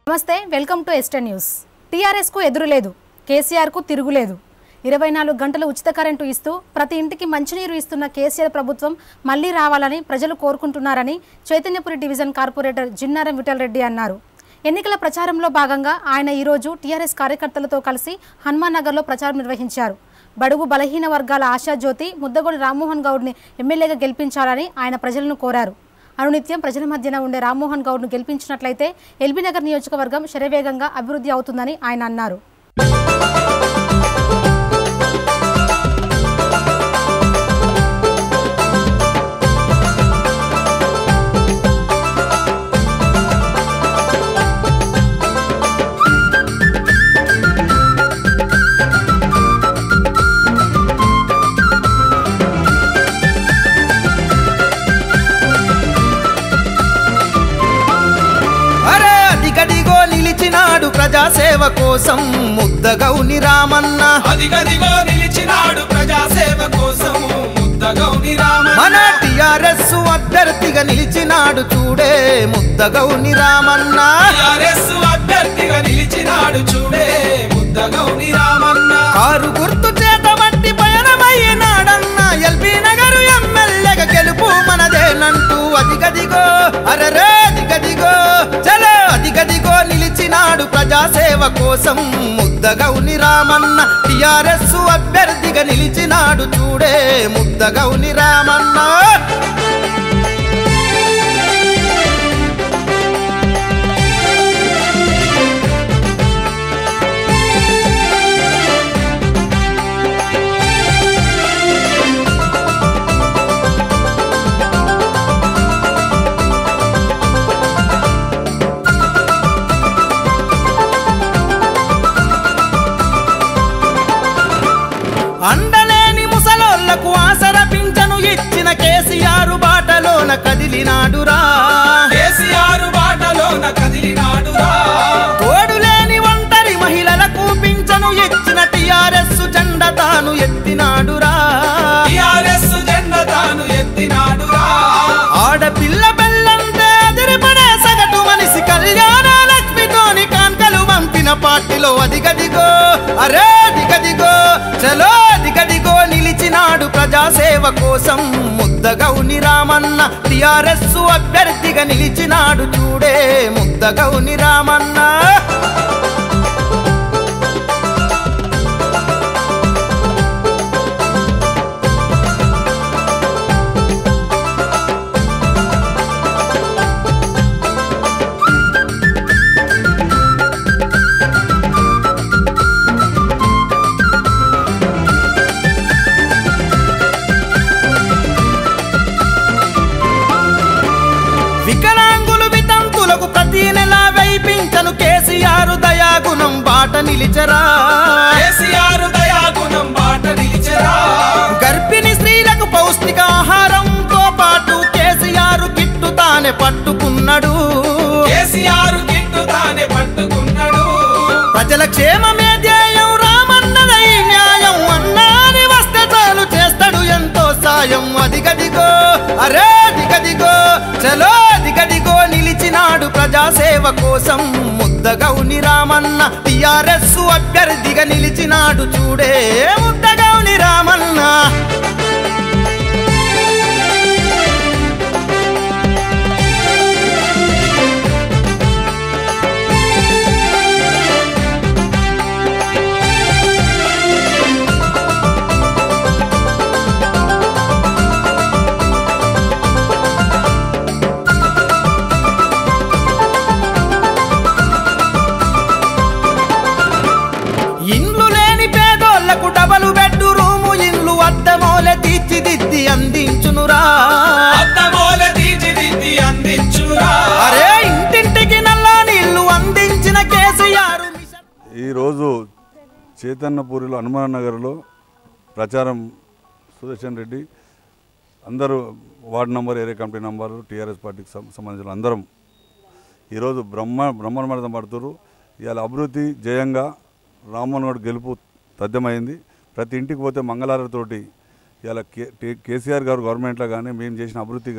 నమస్తే welcome to ester news టీఆర్ఎస్కు ఎదురులేదు కేసీఆర్కు తిరుగులేదు ఇరవై నాలుగు గంటలు ఉచిత కరెంటు ఇస్తూ ప్రతి ఇంటికి మంచినీరు ఇస్తున్న కేసీఆర్ ప్రభుత్వం మళ్లీ రావాలని ప్రజలు కోరుకుంటున్నారని చైతన్యపురి డివిజన్ కార్పొరేటర్ జిన్నారం విఠల్ రెడ్డి అన్నారు ఎన్నికల ప్రచారంలో భాగంగా ఆయన ఈరోజు టీఆర్ఎస్ కార్యకర్తలతో కలిసి హనుమాన్ నగర్లో ప్రచారం నిర్వహించారు బడుగు బలహీన వర్గాల ఆశాజ్యోతి ముద్దగొడి రామ్మోహన్ గౌడ్ని ఎమ్మెల్యేగా గెలిపించాలని ఆయన ప్రజలను కోరారు అనునిత్యం ప్రజల మధ్యన ఉండే రామ్మోహన్ గౌడ్ను గెలిపించినట్లయితే ఎల్బీనగర్ నియోజకవర్గం శరవేగంగా అభివృద్ధి అవుతుందని ఆయన అన్నారు అరే అదిగదిగో నిలిచినాడు ప్రజాసేవ కోసం ముద్దగౌని రామన్న అదిగదిగో నిలిచినాడు ప్రజాసేవ కోసం ముద్దగౌని రామ మన టిఆర్ఎస్ అభ్యర్థిగా నిలిచినాడు చూడే ముద్దగౌని రామన్న టిఆర్ఎస్ అభ్యర్థిగా నిలిచినాడు చూడే ముద్దగౌని రామన్న కారు గుర్తు చేత మట్టి పయనమయ్యినాడన్న ఎల్బీ నగరు ఎమ్మెల్యేగా గెలుపు మనదేనంటూ అదిగదిగో అరరే అదిగదిగో చలో అదిగదిగో నిలిచినాడు ప్రజాసేవ కోసం ముద్దగౌని రామన్న టిఆర్ఎస్ అభ్యర్థిగా నిలిచినాడు చూడే ముద్దగౌని రామన్న అండలేని ముసలోళ్లకు ఆసర పింఛను ఇచ్చిన కేసీఆర్ బాటలోన కదిలినాడురా కేసీఆర్ బాటలోన కదిలినాడురా తోడులేని ఒంటరి మహిళలకు పింఛను ఇచ్చిన టిఆర్ఎస్ జెండ తాను ఎత్తినాడురా టిఆర్ఎస్ జెండా తాను ఎత్తినాడురా ఆడపిల్ల బెల్లంటే అదిరిపడే సగటు మనిషి కళ్యాణ లక్ష్మితోని కాన్కలు పంపిన పార్టీలో అదిగదిగో అరే దిగదిగో చలో దిగదిగో నిలిచినాడు ప్రజాసేవ కోసం ముద్దగౌని రామన్న టిఆర్ఎస్ అభ్యర్థిగా నిలిచినాడు చూడే ముద్దగౌని రామన్న వికలాంగులు వితంతులకు ప్రతి నెల వైపించను కేసీఆర్ దయాగుణం బాట నిలిచరా కేసీఆర్ దయాగుణం బాట నిలిచరా గర్భిణీ స్త్రీలకు పౌష్టికాహారంతో పాటు కేసీఆర్ కిట్టు తానే పట్టుకున్నాడు కేసీఆర్ కిట్టు తానే పట్టుకున్నాడు ప్రజల క్షేమమే ధ్యేయం రామన్నదై న్యాయం అన్నాని వస్తే చాలు చేస్తాడు ఎంతో సాయం అదిగదిగో అరే దిగదిగో చలో దిగదిగో నిలిచినాడు ప్రజాసేవ కోసం ముద్దగౌని రామన్న టిఆర్ఎస్ అభ్యర్థిగా నిలిచినాడు చూడే ముద్దగౌని రామన్న ఇండ్లు లేని పేదోళ్లకు డబలు బెడ్ రూము ఇండ్లు అద్దమోలె తీర్చిదిద్ది అందించునురా అద్దమోల తీర్చిదిద్ది అందించురా అరే ఇంటింటికి నల్లా నీళ్లు అందించిన కేసీఆర్ మిషన్ ఈరోజు చైతన్యపూరిలో హనుమాన్ నగర్లో ప్రచారం సుదర్శన్ రెడ్డి అందరూ ward number area committee number TRS పార్టీకి సం- సంబంధించిన అందరం ఈరోజు బ్రహ్మ బ్రహ్మాండం పడుతున్నారు ఇవాళ అభివృద్ధి జయంగా రామ్మోహన్ గౌడ్ గెలుపు తథ్యమైంది ప్రతి ఇంటికి పోతే మంగళారతోటి ఇలా కే టే- కేసీఆర్ గారు గవర్నమెంట్లో కానీ మేము చేసిన అభివృద్ధి కానీ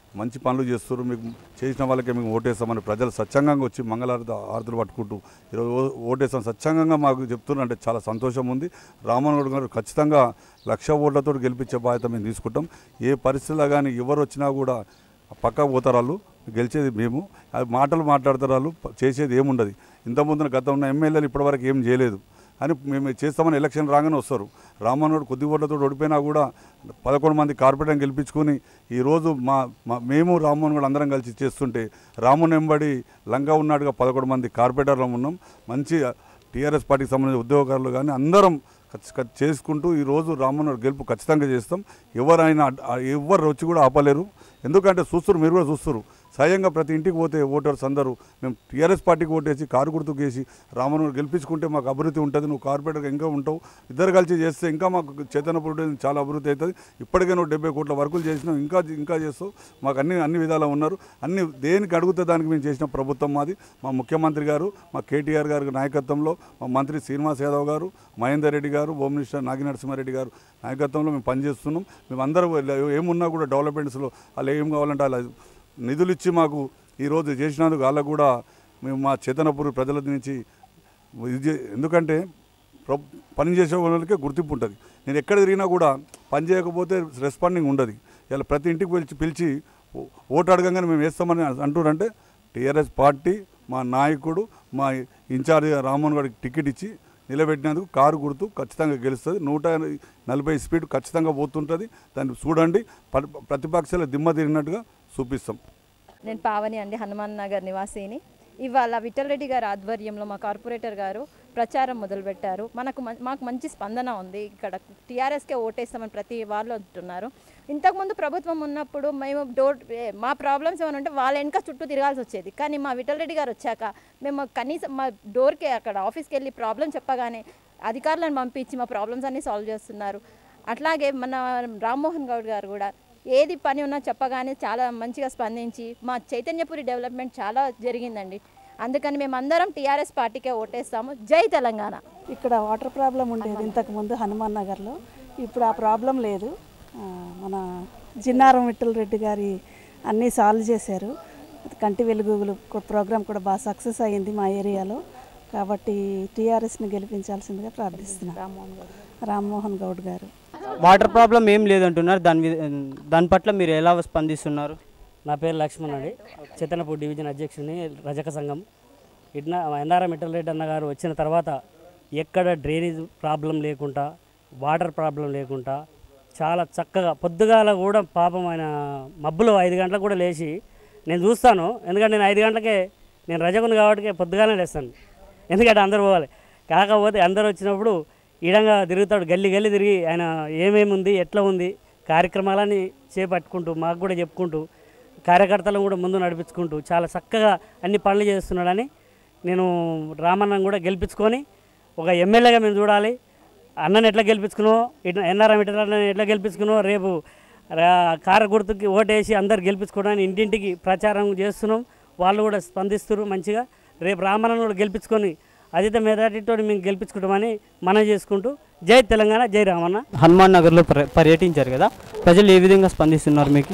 మంచి పనులు చేస్తారు మీకు చేసిన వాళ్ళకే మేము ఓటేస్తామని ప్రజలు స్వచ్ఛంగా వచ్చి మంగళారతి ఆరతులు పట్టుకుంటూ ఈరోజు ఓ- ఓటేస్తాం స్వచ్ఛంగా మాకు చెప్తున్నారు అంటే చాలా సంతోషం ఉంది రామనగౌడ్ గారు ఖచ్చితంగా లక్ష ఓట్లతో గెలిపించే బాధ్యత మేము తీసుకుంటాం ఏ పరిస్థితిలో కానీ ఎవరు వచ్చినా కూడా పక్క పోతారు వాళ్ళు గెలిచేది మేము అది మాటలు మాట్లాడతారు వాళ్ళు ప- చేసేది ఏముండదు ఇంతకుముందున గత ఉన్న ఎమ్మెల్యేలు ఇప్పటివరకు ఏం చేయలేదు అని మేము చేస్తామని ఎలక్షన్ రాగానే వస్తారు రామన్నోడు కొద్ది ఓట్లతో ఓడిపోయినా కూడా పదకొండు మంది కార్పొరేటర్ని గెలిపించుకొని ఈరోజు మా మా మేము రామ్మోహన్ కూడా అందరం కలిసి చేస్తుంటే రాముని వెంబడి లంగా ఉన్నాడుగా పదకొండు మంది కార్పొరేటర్లు ఉన్నాం మంచి టీఆర్ఎస్ పార్టీకి సంబంధించిన ఉద్యోగకారులు కానీ అందరం ఖచ్చి- ఖచ్చి చేసుకుంటూ ఈరోజు రామన్నోడు గెలుపు ఖచ్చితంగా చేస్తాం ఎవరైనా అడ్- ఆ- ఎవరు వచ్చి కూడా ఆపలేరు ఎందుకంటే చూస్తారు మీరు కూడా చూస్తారు స్వయంగా ప్రతి ఇంటికి పోతే ఓటర్స్ అందరూ మేము టీఆర్ఎస్ పార్టీకి ఓటేసి కారు గుర్తుకు వేసి రామను గెలిపించుకుంటే మాకు అభివృద్ధి ఉంటుంది నువ్వు కార్పొరేటర్గా ఇంకా ఉంటావు ఇద్దరు కలిసి చేస్తే ఇంకా మాకు చైతన్యపురం చాలా అభివృద్ధి అవుతుంది ఇప్పటికే నువ్వు డెబ్బై కోట్ల వర్కులు చేసినావు ఇంకా ఇంకా చేస్తావు మాకు అన్ని అన్ని విధాలా ఉన్నారు అన్ని దేనికి అడిగితే దానికి మేము చేసిన ప్రభుత్వం మాది మా ముఖ్యమంత్రి గారు మా కేటీఆర్ గారి నాయకత్వంలో మా మంత్రి శ్రీనివాస్ యాదవ్ గారు మహేందర్ రెడ్డి గారు హోమ్ మినిస్టర్ నాగి నరసింహారెడ్డి గారు నాయకత్వంలో మేము పనిచేస్తున్నాం మేము అందరూ ఏమున్నా కూడా డెవలప్మెంట్స్లో వాళ్ళు ఏం కావాలంటే అలా నిధులు ఇచ్చి మాకు ఈరోజు చేసినందుకు వాళ్ళకు కూడా మేము మా చేతనపూర్ ప్రజల నుంచి ఇది చే- ఎందుకంటే ప్ర- పని చేసే వాళ్ళకే గుర్తింపు ఉంటుంది నేను ఎక్కడ తిరిగినా కూడా పని చేయకపోతే రెస్పాండింగ్ ఉండదు ఇలా ప్రతి ఇంటికి పిలిచి పిలిచి ఓ- ఓటు అడగంగానే మేము వేస్తామని అంటున్నారంటే టీఆర్ఎస్ పార్టీ మా నాయకుడు మా ఇన్ఛార్జ్ రామ్మోహన్ గారికి టికెట్ ఇచ్చి నిలబెట్టినందుకు కారు గుర్తు ఖచ్చితంగా గెలుస్తుంది నూట నలభై స్పీడ్ ఖచ్చితంగా పోతుంటుంది దాన్ని చూడండి ప్ర- ప్రతిపక్షాల దిమ్మ తిరిగినట్టుగా చూపిస్తాం నేను పావని అండి హనుమాన్ నగర్ నివాసిని ఇవాళ విఠల్ రెడ్డి గారి ఆధ్వర్యంలో మా కార్పొరేటర్ గారు ప్రచారం మొదలుపెట్టారు మనకు మం- మాకు మంచి స్పందన ఉంది ఇక్కడ టీఆర్ఎస్కే ఓటేస్తామని ప్రతి వాళ్ళు అంటున్నారు ఇంతకుముందు ప్రభుత్వం ఉన్నప్పుడు మేము డోర్ ఏ- మా ప్రాబ్లమ్స్ ఏమైనా ఉంటే వాళ్ళ వెనక చుట్టూ తిరగాల్సి వచ్చేది కానీ మా విఠల్ రెడ్డి గారు వచ్చాక మేము కనీసం మా డోర్కి అక్కడ ఆఫీస్కి వెళ్ళి ప్రాబ్లం చెప్పగానే అధికారులను పంపించి మా ప్రాబ్లమ్స్ అన్నీ సాల్వ్ చేస్తున్నారు అట్లాగే మన రామ్మోహన్ గౌడ్ గారు కూడా ఏది పని ఉన్నా చెప్పగానే చాలా మంచిగా స్పందించి మా చైతన్యపురి డెవలప్మెంట్ చాలా జరిగిందండి అందుకని మేమందరం టీఆర్ఎస్ పార్టీకే ఓటేస్తాము జై తెలంగాణ ఇక్కడ వాటర్ ప్రాబ్లం ఉండేది ఇంతకుముందు హనుమాన్ నగర్లో ఇప్పుడు ఆ ప్రాబ్లం లేదు ఆ, మన జిన్నారం విఠల్ రెడ్డి గారి అన్నీ సాల్వ్ చేశారు కంటి వెలుగులు ప్రోగ్రామ్ కూడా బాగా సక్సెస్ అయ్యింది మా ఏరియాలో కాబట్టి టీఆర్ఎస్ని గెలిపించాల్సిందిగా ప్రార్థిస్తున్నాను రామ్మోహన్ గౌడ్ గారు వాటర్ ప్రాబ్లం ఏం లేదంటున్నారు దాని మీద దాని పట్ల మీరు ఎలా స్పందిస్తున్నారు నా పేరు లక్ష్మణ్ అండి చిత్తనపూర్ డివిజన్ అధ్యక్షుని రజక సంఘం ఇట్లా ఎన్ఆర్ఎం ఇటల్ రెడ్డి అన్న గారు వచ్చిన తర్వాత ఎక్కడ డ్రైనేజ్ ప్రాబ్లం లేకుండా వాటర్ ప్రాబ్లం లేకుండా చాలా చక్కగా పొద్దుగాల కూడా పాపం ఆయన మబ్బులో ఐదు గంటలకు కూడా లేచి నేను చూస్తాను ఎందుకంటే నేను ఐదు గంటలకే నేను రజకుని కాబట్టి పొద్దుగానే లేస్తాను ఎందుకంటే అందరు పోవాలి కాకపోతే అందరు వచ్చినప్పుడు ఈడంగా తిరుగుతాడు గల్లి గల్లి తిరిగి ఆయన ఏమేమి ఉంది ఎట్లా ఉంది కార్యక్రమాలని చేపట్టుకుంటూ మాకు కూడా చెప్పుకుంటూ కార్యకర్తలను కూడా ముందు నడిపించుకుంటూ చాలా చక్కగా అన్ని పనులు చేస్తున్నాడని నేను రామన్నను కూడా గెలిపించుకొని ఒక ఎమ్మెల్యేగా మేము చూడాలి అన్నని ఎట్లా గెలిపించుకున్నావు ఇట్లా ఎన్ఆర్ఎం ఇట్లా ఎట్లా గెలిపించుకున్నావు రేపు రా- కారు గుర్తుకి ఓటేసి అందరు గెలిపించుకోవడానికి ఇంటింటికి ప్రచారం చేస్తున్నాం వాళ్ళు కూడా స్పందిస్తారు మంచిగా రేపు రామన్నను కూడా గెలిపించుకొని అధిత మెజార్టీతో మేము గెలిపించుకుంటామని మనం చేసుకుంటూ జై తెలంగాణ జై రామన్న హనుమాన్ నగర్లో పర్య- పర్యటించారు కదా ప్రజలు ఏ విధంగా స్పందిస్తున్నారు మీకు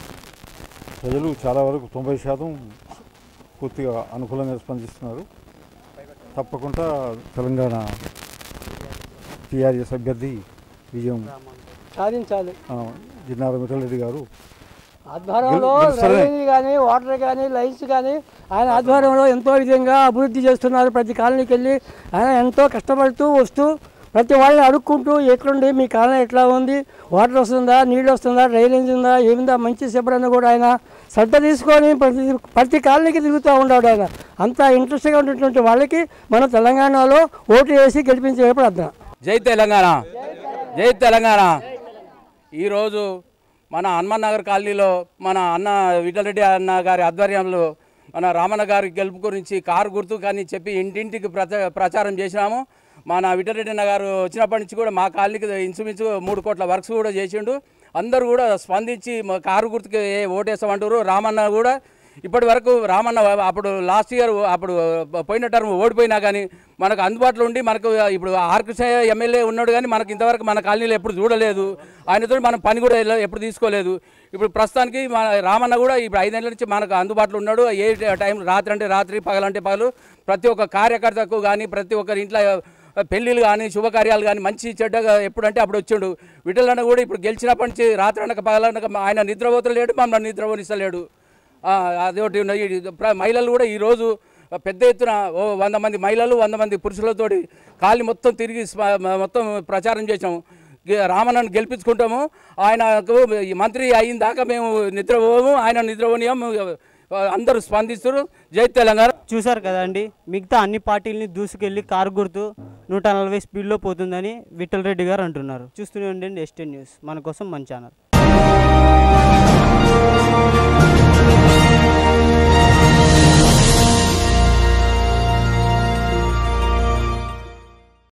ప్రజలు చాలా వరకు తొంభై శాతం పూర్తిగా అనుకూలంగా స్పందిస్తున్నారు తప్పకుండా తెలంగాణ టీఆర్ఎస్ అభ్యర్థి విజయం సాధించాలి ఆ, జిన్నారం విఠలరెడ్డి గారు ఆధ్వర్యంలో గెలు- గెలుస్తారే. రైల్వే కానీ వాటర్ కానీ లైన్స్ కానీ ఆయన ఆధ్వర్యంలో ఎంతో విధంగా అభివృద్ధి చేస్తున్నారు ప్రతి కాలనీకి వెళ్ళి ఆయన ఎంతో కష్టపడుతూ వస్తూ ప్రతి వాళ్ళని అడుక్కుంటూ ఎక్కడుండి మీ కాలనీ ఎట్లా ఉంది వాటర్ వస్తుందా నీళ్ళు వస్తుందా డ్రైనేజ్ ఉందా ఏమిందా మంచి చెప్పడని కూడా ఆయన శ్రద్ధ తీసుకొని ప్రతి ప్రతి కాలనీకి తిరుగుతూ ఉన్నాడు ఆయన అంత ఇంట్రెస్ట్గా ఉన్నటువంటి వాళ్ళకి మన తెలంగాణలో ఓటు వేసి గెలిపించే ప్రార్థన జై తెలంగాణ జై తెలంగాణ ఈరోజు మన హనుమాన్ నగర్ కాలనీలో మన అన్న విఠలరెడ్డి అన్న గారి ఆధ్వర్యంలో మన రామన్న గారి గెలుపు గురించి కారు గుర్తు కానీ చెప్పి ఇంటింటికి ప్రచ ప్రచారం చేసినాము మన విఠలరెడ్డి అన్న గారు వచ్చినప్పటి నుంచి కూడా మా కాలనీకి ఇంచుమించు మూడు కోట్ల వర్క్స్ కూడా చేసిండు అందరూ కూడా స్పందించి మా కారు గుర్తుకి ఏ ఓటేస్తామంటారు రామన్న కూడా ఇప్పటి వరకు రామన్న అప్పుడు లాస్ట్ ఇయర్ అప్పుడు పోయిన టర్మ్ ఓడిపోయినా కానీ మనకు అందుబాటులో ఉండి మనకు ఇప్పుడు ఆర్కృష్ణ ఎమ్మెల్యే ఉన్నాడు కానీ మనకు ఇంతవరకు మన కాలనీలో ఎప్పుడు చూడలేదు ఆయనతో మనం పని కూడా ఎలా- ఎప్పుడు తీసుకోలేదు ఇప్పుడు ప్రస్తుతానికి మన రామన్న కూడా ఇప్పుడు ఐదేళ్ళ నుంచి మనకు అందుబాటులో ఉన్నాడు ఏ టైం రాత్రి అంటే రాత్రి పగలంటే పగలు ప్రతి ఒక్క కార్యకర్తకు కానీ ప్రతి ఒక్కరి ఇంట్లో పెళ్ళిళ్ళు కానీ శుభకార్యాలు కానీ మంచి చెడ్డగా ఎప్పుడంటే అప్పుడు వచ్చిండు విఠలన్న కూడా ఇప్పుడు గెలిచినప్పటి నుంచి రాత్రి అనక పగలనక ఆయన నిద్రపోతలేడు మమ్మల్ని నిద్రపోనిస్తలేడు ఆ, అదొకటి ఉన్నది. ఈ ప్ర- మహిళలు కూడా ఈరోజు పెద్ద ఎత్తున ఓ వంద మంది మహిళలు వంద మంది పురుషులతోటి కాలి మొత్తం తిరిగి స్మ- మొత్తం ప్రచారం చేసాము గె- రామన్నను గెలిపించుకుంటాము ఆయనకు ఈ మంత్రి అయిన దాకా మేము నిద్రపోము ఆయన నిద్రపోనియం అందరూ స్పందిస్తారు జై తెలంగాణ చూసారు కదండి మిగతా అన్ని పార్టీలని దూసుకెళ్ళి కారు గుర్తు నూట నలభై స్పీడ్లో పోతుందని విఠల్ రెడ్డి గారు అంటున్నారు చూస్తూనే ఉండండి ఎస్టీ న్యూస్ మన కోసం మన ఛానల్